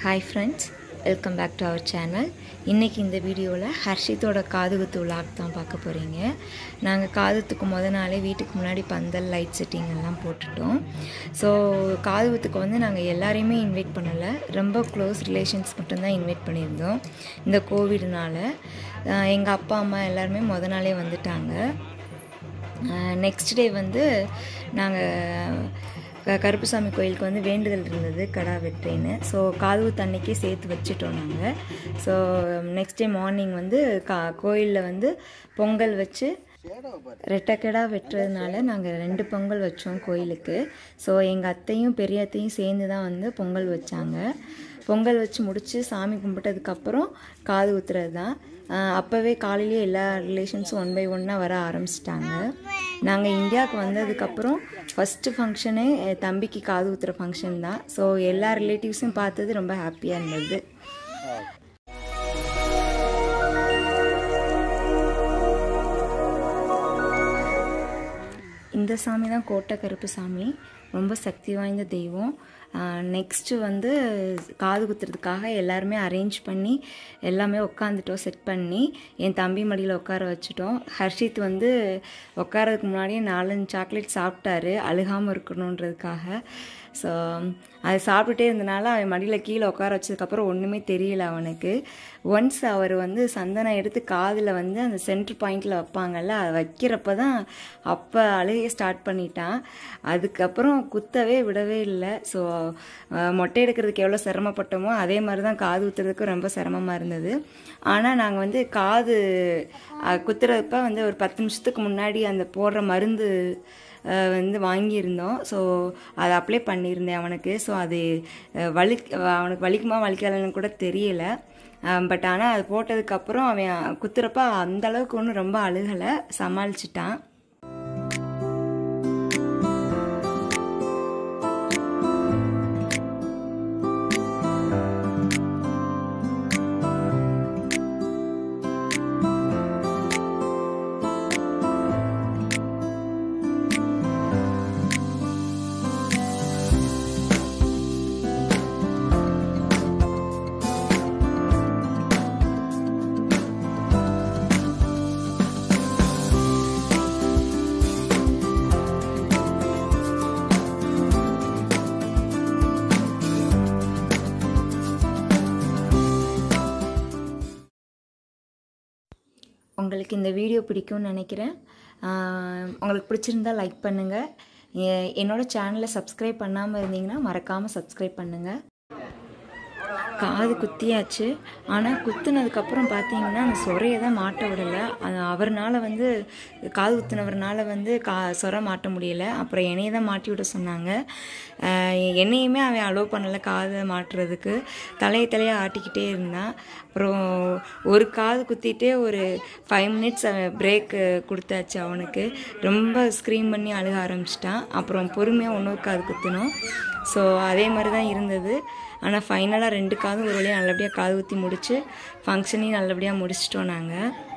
hi friends welcome back to our channel இன்றைக்கி இந்த வீடியோவில் ஹர்ஷித்தோட காதுகுத்து விழாக் தான் பார்க்க போகிறீங்க நாங்கள் காதுத்துக்கு முத நாளே வீட்டுக்கு முன்னாடி பந்தல் லைட் செட்டிங் எல்லாம் போட்டுட்டோம் ஸோ காதுகுத்துக்கு வந்து நாங்கள் எல்லாரையுமே இன்வைட் பண்ணலை ரொம்ப க்ளோஸ் ரிலேஷன்ஸ் மட்டும்தான் இன்வைட் பண்ணியிருந்தோம் இந்த கோவிட்னால எங்கள் அப்பா அம்மா எல்லாருமே முத நாளே வந்துட்டாங்க நெக்ஸ்ட் டே வந்து நாங்கள் க கருப்புசாமி கோயிலுக்கு வந்து வேண்டுதல் இருந்தது கடா வெட்டுறேன்னு ஸோ காது தண்ணிக்கே சேர்த்து வச்சுட்டோம் நாங்கள் ஸோ நெக்ஸ்ட் டே மார்னிங் வந்து கா கோயிலில் வந்து பொங்கல் வச்சு ரெட்டக்கடா வெட்டுறதுனால நாங்கள் ரெண்டு பொங்கல் வச்சோம் கோயிலுக்கு ஸோ எங்கள் அத்தையும் பெரிய அத்தையும் சேர்ந்து தான் வந்து பொங்கல் வச்சாங்க பொங்கல் வச்சு முடித்து சாமி கும்பிட்டதுக்கப்புறம் காது ஊற்றுறது தான் அப்போவே காலையிலேயே எல்லா ரிலேஷன்ஸும் ஒன் பை ஒன்னாக வர ஆரம்பிச்சிட்டாங்க நாங்கள் இந்தியாவுக்கு வந்ததுக்கப்புறம் ஃபஸ்ட்டு ஃபங்க்ஷனே தம்பிக்கு காது ஊற்றுற ஃபங்க்ஷன் தான் ஸோ எல்லா ரிலேட்டிவ்ஸும் பார்த்தது ரொம்ப ஹாப்பியாக இருந்தது இந்த சாமி தான் கோட்டை கருப்பு சாமி ரொம்ப சக்தி வாய்ந்த தெய்வம் நெக்ஸ்ட்டு வந்து காது குத்துறதுக்காக எல்லாருமே அரேஞ்ச் பண்ணி எல்லாமே உட்காந்துட்டோம் செட் பண்ணி என் தம்பி மடியில் உட்கார வச்சுட்டோம் ஹர்ஷித் வந்து உட்காரதுக்கு முன்னாடியே நாலஞ்சு சாக்லேட் சாப்பிட்டாரு அழுகாமல் இருக்கணுன்றதுக்காக ஸோ அது சாப்பிட்டுட்டே இருந்தனால அவன் மடியில் கீழே உட்கார வச்சதுக்கப்புறம் ஒன்றுமே தெரியல அவனுக்கு ஒன்ஸ் அவர் வந்து சந்தனம் எடுத்து காதில் வந்து அந்த சென்ட்ரு பாயிண்டில் வைப்பாங்கல்ல அதை வைக்கிறப்ப தான் அப்போ அழுகைய ஸ்டார்ட் பண்ணிட்டான் அதுக்கப்புறம் குத்தவே விடவே இல்லை ஸோ மொட்டை எடுக்கிறதுக்கு எவ்வளோ சிரமப்பட்டோமோ அதே மாதிரி தான் காது ஊற்றுறதுக்கும் ரொம்ப சிரமமாக இருந்தது ஆனால் நாங்கள் வந்து காது குத்துறப்ப வந்து ஒரு பத்து நிமிஷத்துக்கு முன்னாடி அந்த போடுற மருந்து வந்து வாங்கியிருந்தோம் ஸோ அதை அப்ளை பண்ணியிருந்தேன் அவனுக்கு ஸோ அது வலி அவனுக்கு வலிக்குமா வலிக்கலன்னு கூட தெரியல பட் ஆனால் அது போட்டதுக்கப்புறம் அவன் குத்துறப்ப அந்தளவுக்கு ஒன்றும் ரொம்ப அழுகலை சமாளிச்சிட்டான் உங்களுக்கு இந்த வீடியோ பிடிக்கும்னு நினைக்கிறேன் உங்களுக்கு பிடிச்சிருந்தா லைக் பண்ணுங்கள் என்னோடய சேனலை சப்ஸ்கிரைப் பண்ணாமல் இருந்தீங்கன்னா மறக்காமல் சப்ஸ்கிரைப் பண்ணுங்கள் காது குத்தியாச்சு ஆனால் குத்துனதுக்கப்புறம் பார்த்தீங்கன்னா அந்த சொரையை தான் மாட்ட விடலை அது அவர்னால வந்து காது குத்துனவர்னால வந்து கா சொரை மாட்ட முடியலை அப்புறம் என்னையை தான் மாட்டி விட சொன்னாங்க என்னையுமே அவன் அலோவ் பண்ணலை காதை மாட்டுறதுக்கு தலையை தலையாக ஆட்டிக்கிட்டே இருந்தான் அப்புறம் ஒரு காது குத்திட்டே ஒரு ஃபைவ் மினிட்ஸ் அவன் பிரேக்கு கொடுத்தாச்சு அவனுக்கு ரொம்ப ஸ்க்ரீம் பண்ணி அழுக ஆரம்பிச்சிட்டான் அப்புறம் பொறுமையாக இன்னொரு காது குத்தினோம் ஸோ அதே மாதிரி தான் இருந்தது ஆனால் ஃபைனலாக ரெண்டு காதும் ஒரு வழியாக நல்லபடியாக காது ஊற்றி முடித்து ஃபங்க்ஷனையும் நல்லபடியாக முடிச்சிட்டோம் நாங்கள்